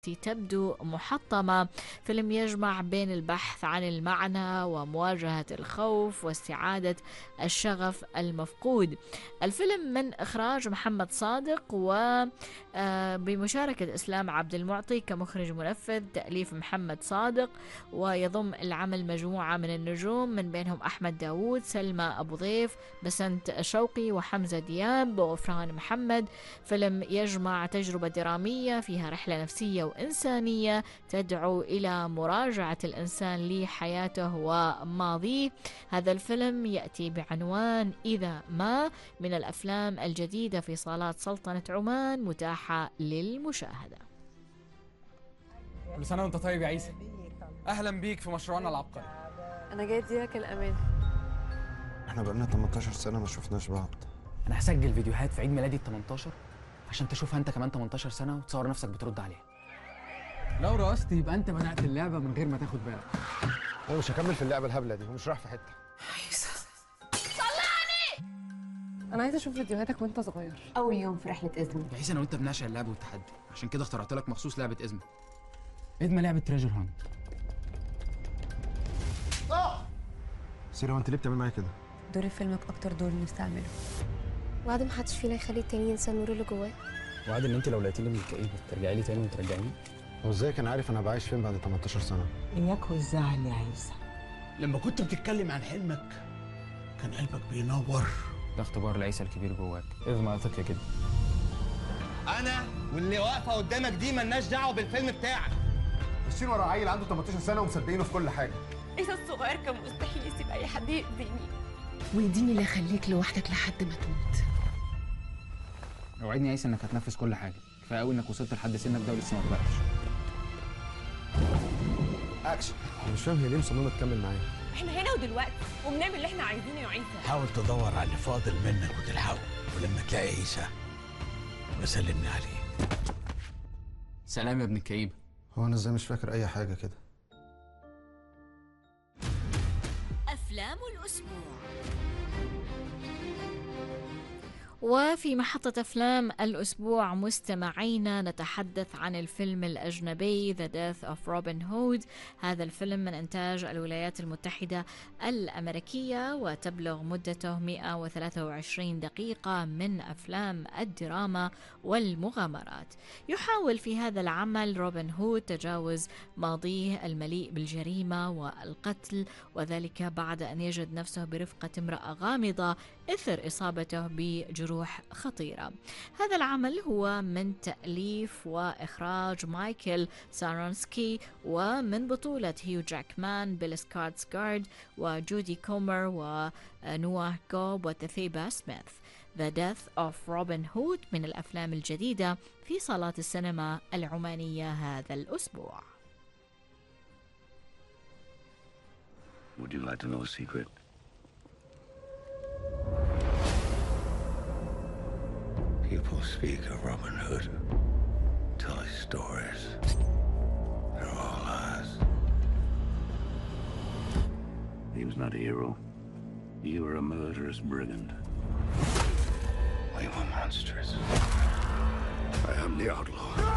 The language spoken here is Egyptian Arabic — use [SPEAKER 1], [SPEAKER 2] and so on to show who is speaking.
[SPEAKER 1] تبدو محطمة فيلم يجمع بين البحث عن المعنى ومواجهة الخوف واستعادة الشغف المفقود الفيلم من إخراج محمد صادق وبمشاركة إسلام عبد المعطي كمخرج منفذ تأليف محمد صادق ويضم العمل مجموعة من النجوم من بينهم أحمد داوود سلمى أبو ضيف بسنت شوقي وحمزة دياب وغفران محمد فيلم يجمع تجربة درامية فيها رحلة نفسية وإنسانية تدعو إلى مراجعة الإنسان لحياته وماضيه هذا الفيلم يأتي بعنوان إذا ما من الأفلام الجديدة في صالات سلطنة عمان متاحة للمشاهدة
[SPEAKER 2] كل سنة وانت طيب يا عيسى أهلا بيك في مشروعنا العبقري
[SPEAKER 3] انا جاي اديلك الامان
[SPEAKER 4] احنا بقالنا 18 سنة ما شفناش بعض
[SPEAKER 5] انا هسجل فيديوهات في عيد ميلادي ال 18 عشان تشوفها انت كمان 18 سنه وتصور نفسك بترد عليها
[SPEAKER 2] لو رقصت يبقى أنت بدأت اللعبة من غير ما تاخد بالك
[SPEAKER 4] انا مش هكمل في اللعبة الهبلة دي ومش رايح في حتة
[SPEAKER 3] انا عايزه اشوف فيديوهاتك وانت صغير
[SPEAKER 6] أول يوم في رحلة إذن
[SPEAKER 5] يا عيسى انا وانت بنعشق اللعب والتحدي عشان كده اخترعت لك مخصوص لعبه ازمه ازمه لعبه تريجر هانت
[SPEAKER 4] سيرة هو انت ليه بتعمل معايا كده؟
[SPEAKER 6] دور فيلمك أكتر دور نفسي أعمله
[SPEAKER 7] وعد محدش فينا يخلي التاني ينسى النور اللي جواه
[SPEAKER 8] وعد ان انت لو لقيتيني من الكئيب ترجعي لي تاني وترجعيني
[SPEAKER 4] هو ازاي كان عارف انا بعيش فين بعد 18 سنة؟
[SPEAKER 9] إياك والزعل يا عيسى
[SPEAKER 10] لما كنت بتتكلم عن حلمك كان قلبك بينور
[SPEAKER 8] ده اختبار العيسى الكبير جواك افهم ثقة كده
[SPEAKER 10] انا واللي واقفه قدامك دي ملناش دعوه بالفيلم بتاعك
[SPEAKER 4] ماشيين ورا عيل عنده 18 سنة ومصدقينه في كل حاجة
[SPEAKER 3] عيسى الصغير كان مستحيل يسيب اي حد يأذيني
[SPEAKER 9] ويديني اللي يخليك لوحدك لحد ما تموت
[SPEAKER 5] اوعدني يا عيسى انك هتنفذ كل حاجه كفايه قوي انك وصلت لحد سنك ده ولسه ما طلعتش
[SPEAKER 4] اكشن انا مش فاهم هي ليه مصممة تكمل معايا
[SPEAKER 3] احنا هنا ودلوقتي وبنعمل اللي احنا عايزينه يا عيسى
[SPEAKER 10] حاول تدور على اللي فاضل منك وتلحقه ولما تلاقي عيسى وسلمني عليه
[SPEAKER 5] سلام يا ابن الكئيب
[SPEAKER 4] هو انا ازاي مش فاكر اي حاجة كده؟
[SPEAKER 1] أفلام الأسبوع وفي محطة أفلام الأسبوع مستمعينا نتحدث عن الفيلم الأجنبي The Death of Robin Hood هذا الفيلم من إنتاج الولايات المتحدة الأمريكية وتبلغ مدته 123 دقيقة من أفلام الدراما والمغامرات يحاول في هذا العمل روبن هود تجاوز ماضيه المليء بالجريمة والقتل وذلك بعد أن يجد نفسه برفقة امرأة غامضة إثر إصابته بجروح خطيرة هذا العمل هو من تأليف وإخراج مايكل سارونسكي ومن بطولة هيو جاكمان بيل سكارد وجودي كومر ونواه جوب وتثيبا سميث The Death of Robin Hood من الأفلام الجديدة في صالات السينما العمانية هذا الأسبوع
[SPEAKER 10] Would you like to know a secret? People speak of Robin Hood, tell his stories. They're all lies. He was not a hero. You were a murderous brigand. We were monsters. I am the outlaw.